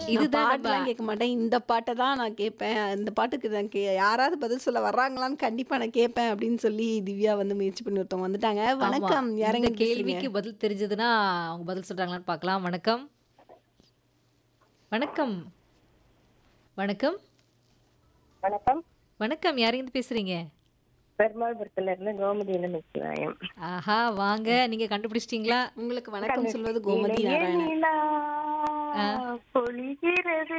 நான் இதுதான் நம்ம பாட்டுலாம் கேட்க மாட்டேன். இந்த பாட்ட தான் நான் கேட்பேன். இந்த பாட்டுக்கு நான் கே யாராவது பதில் சொல்ல வர்றாங்களான்னு கண்டிப்பா நான் கேட்பேன் அப்படின்னு சொல்லி திவ்யா வந்து முயற்சி பண்ணி ஒருத்தவங்க வந்துட்டாங்க. ஆமா. வணக்கம். இந்த யாருங்க பேசுறீங்க? கேள்விக்கு பதில் தெரிஞ்சதுன்னா அவங்க பதில் சொல்றாங்களான்னு பார்க்கலாம். வணக்கம். வணக்கம். வணக்கம். வணக்கம் வணக்கம். யாருங்க பேசுறீங்க? பெருமாள்புரத்துல இருந்து கோமதி நமச்சிவாயம் ஆஹா வாங்க. நீங்க கண்டுபிடிச்சிட்டீங்களா? உங்களுக்கு வணக்கம் சொல்வது கோமதி இளைய நாராயணன். நிலா ஆ. பொழிகிறது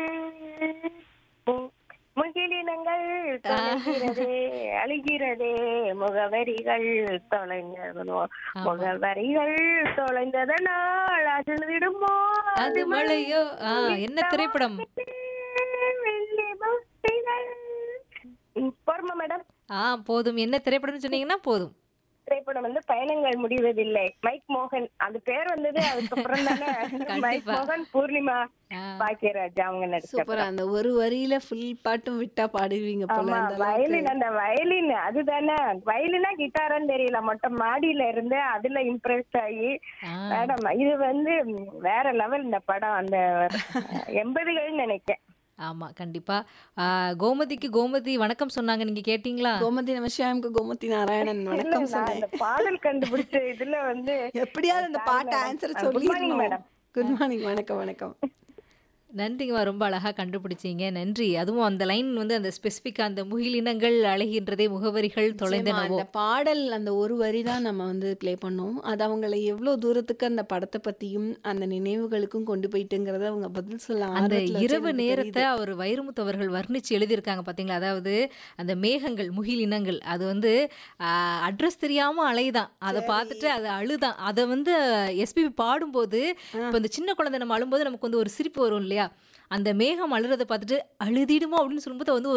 மு- முகிலினங்கள் தொலைகிறது அழுகிறதே முகவரிகள் தொலைந்ததனோ முகவரிகள் தொலைந்ததனால் அழுதிடுமோ அது மழையோ ஆ, என்ன திரைப்படம்? வெள்ளி பக்திகள் ம், போருமா மேடம் ஆ போதும். என்ன திரைப்படம்னு சொன்னீங்கன்னா போதும். திரைப்படம் வந்து பயணங்கள் முடிவதில்லை மைக் மோகன் அது பேர் வந்தது அதுக்கப்புறம் தானே மைக் கண்டிப்பா. மோகன் பூர்ணிமா ஆ. பாக்கியராஜ் அவங்க நடிச்ச சூப்பரா அந்த ஒரு வரியில ஃபுல் பாட்டும் விட்டா பாடுவீங்க போல ஆமா அந்த அளவுக்கு. வயலின் அந்த வயலின் அதுதானே வயலினா கிட்டாரான்னு தெரியல மொட்டை மாடியில இருந்து அதுல இம்ப்ரெஸ் ஆகி ஆ. மேடம் இது வந்து ம், வேற லெவல் இந்த படம் அந்த எண்பதுகள் நினைக்கிறேன் ஆமா கண்டிப்பா. ஆ, கோமதிக்கு கோமதி வணக்கம் சொன்னாங்க. நீங்க கேட்டீங்களா? கோமதி நமசிவாயம்க்கு கோமதி நாராயணன் இல்ல, வணக்கம் நான் சொன்னேன். அந்த பாடல் கண்டுபிடிச்ச இதுல வந்து எப்படியாவது அந்த பாட்ட madam. ஆன்சர் ஆ, good morning, சொல்லிடணும். madam. குட் மார்னிங் வணக்கம் வணக்கம். நன்றிங்கம்மா ரொம்ப அழகா கண்டுபிடிச்சீங்க நன்றி அதுவும் அந்த லைன் வந்து அந்த ஸ்பெசிஃபிக்கா அந்த முகிலினங்கள் அழகின்றதே முகவரிகள் நிச்சயமா தொலைந்தனவோ அந்த பாடல் அந்த ஒரு வரி தான் நம்ம வந்து ப்ளே பண்ணோம் அது அவங்களை எவ்வளோ தூரத்துக்கு அந்த படத்தை பத்தியும் அந்த நினைவுகளுக்கும் கொண்டு போயிட்டுங்கிறத அவங்க பதில் சொல்ல அந்த ஆர்வத்துல வச்சு இரவு எனக்கு நேரத்தை தெரியுது. அவர் வைரமுத்து அவர்கள் வர்ணிச்சு எழுதியிருக்காங்க பாத்தீங்களா அதாவது அந்த மேகங்கள் முகிலினங்கள் அது வந்து அட்ரஸ் தெரியாம அலைதான் அதை பார்த்துட்டு அது அழுதான் அதை வந்து எஸ்பிபி பாடும்போது இப்போ இந்த சின்ன குழந்தை நம்ம அழும்போது நமக்கு வந்து ஒரு சிரிப்பு வரும் இல்லையா அந்த மேகம் அழுறதை பார்த்துட்டு அழுதிடுமோ அப்படின்னு சொல்லும்போது வந்து